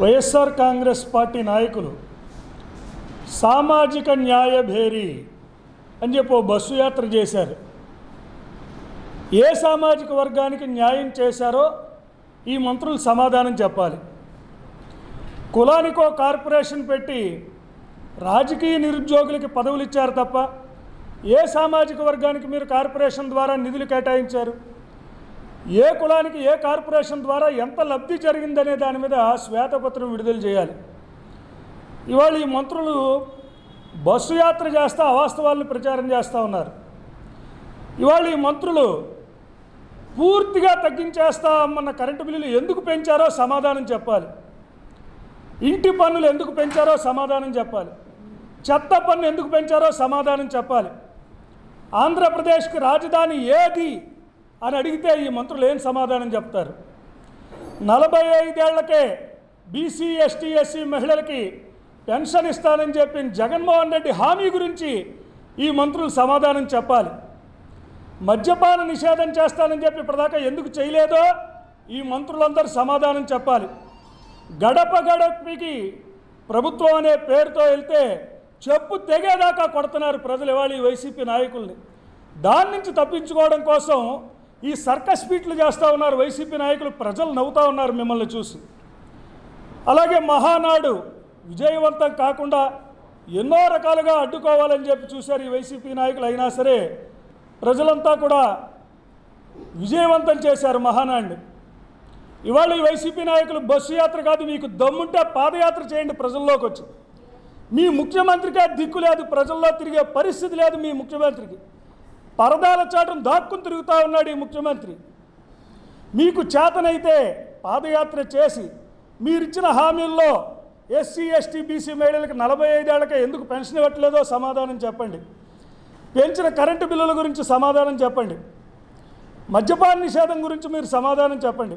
YSR Congress party నాయకులు సామాజిక న్యాయ భేరీ అని చెప్పి ఓ బస్సు యాత్ర చేశారు ఏ సామాజిక వర్గానికి న్యాయం చేశారో ఈ మంత్రులు సమాధానం చెప్పాలి కులానికో కార్పొరేషన్ పెట్టి రాజకీయ నిరుద్యోగులకి పదవులు ఇచ్చారు తప్ప ఏ సామాజిక వర్గానికి మీరు కార్పొరేషన్ ద్వారా నిధులు కేటాయించారు ఏ కులానికి ఏ కార్పొరేషన్ ద్వారా ఎంత లబ్ధి జరిగిందనే దాని మీద శ్వేతపత్రం విడుదల చేయాలి ఇవాళ ఈ మంత్రులు బస్సు యాత్ర చేస్తూ అవాస్తవాలను ప్రచారం చేస్తూ ఉన్నారు ఇవాళ ఈ మంత్రులు పూర్తిగా తగ్గించేస్తామన్న కరెంటు బిల్లులు ఎందుకు పెంచారో సమాధానం చెప్పాలి ఇంటి పన్నులు ఎందుకు పెంచారో సమాధానం చెప్పాలి చెత్త పన్ను ఎందుకు పెంచారో సమాధానం చెప్పాలి ఆంధ్రప్రదేశ్కి రాజధాని ఏది అని అడిగితే ఈ మంత్రులు ఏం సమాధానం చెప్తారు నలభై ఐదేళ్లకే బీసీ ఎస్టీ ఎస్సీ మహిళలకి పెన్షన్ ఇస్తానని చెప్పిన జగన్మోహన్ రెడ్డి హామీ గురించి ఈ మంత్రులు సమాధానం చెప్పాలి మద్యపాన నిషేధం చేస్తానని చెప్పి ఇప్పటిదాకా ఎందుకు చేయలేదో ఈ మంత్రులందరూ సమాధానం చెప్పాలి గడప గడపకి ప్రభుత్వం అనే పేరుతో వెళ్తే చెప్పు తెగేదాకా కొడుతున్నారు ప్రజలు ఇవాళ ఈ వైసీపీ నాయకుల్ని దాని నుంచి తప్పించుకోవడం కోసం ఈ సర్కస్ స్పీట్లు చేస్తూ ఉన్నారు వైసీపీ నాయకులు ప్రజలు నవ్వుతూ ఉన్నారు మిమ్మల్ని చూసి అలాగే మహానాడు విజయవంతం కాకుండా ఎన్నో రకాలుగా అడ్డుకోవాలని చెప్పి చూశారు ఈ వైసీపీ నాయకులు అయినా సరే ప్రజలంతా కూడా విజయవంతం చేశారు మహానాడిని ఇవాళ ఈ వైసీపీ నాయకులు బస్సు యాత్ర కాదు మీకు దమ్ముంటే పాదయాత్ర చేయండి ప్రజల్లోకి వచ్చి మీ ముఖ్యమంత్రికే దిక్కు లేదు ప్రజల్లో తిరిగే పరిస్థితి లేదు మీ ముఖ్యమంత్రికి పరదాల చాటును దాక్కుని తిరుగుతూ ఉన్నాడు ఈ ముఖ్యమంత్రి మీకు చేతనైతే పాదయాత్ర చేసి మీరిచ్చిన హామీల్లో ఎస్సీ ఎస్టీ బీసీ మహిళలకు నలభై ఐదేళ్లకే ఎందుకు పెన్షన్ ఇవ్వట్లేదో సమాధానం చెప్పండి పెంచిన కరెంటు బిల్లుల గురించి సమాధానం చెప్పండి మద్యపాన నిషేధం గురించి మీరు సమాధానం చెప్పండి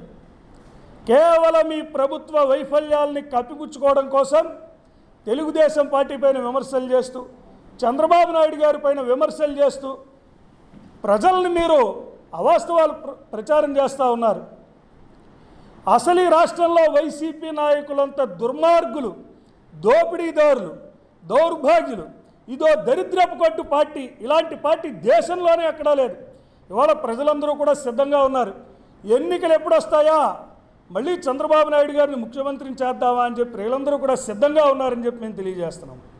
కేవలం ఈ ప్రభుత్వ వైఫల్యాల్ని కప్పిపుచ్చుకోవడం కోసం తెలుగుదేశం పార్టీ పైన విమర్శలు చేస్తూ చంద్రబాబు నాయుడు గారి పైన విమర్శలు చేస్తూ ప్రజల్ని మీరు అవాస్తవాలు ప్ర- ప్రచారం చేస్తూ ఉన్నారు అసలు ఈ రాష్ట్రంలో వైసీపీ నాయకులంత దుర్మార్గులు దోపిడీదారులు దౌర్భాగ్యులు ఇదో దరిద్రపు కొట్టు పార్టీ ఇలాంటి పార్టీ దేశంలోనే ఎక్కడా లేదు ఇవాళ ప్రజలందరూ కూడా సిద్ధంగా ఉన్నారు ఎన్నికలు ఎప్పుడు వస్తాయా మళ్ళీ చంద్రబాబు నాయుడు గారిని ముఖ్యమంత్రిని చేద్దామా అని చెప్పి వీళ్ళందరూ కూడా సిద్ధంగా ఉన్నారని చెప్పి మేము తెలియజేస్తున్నాం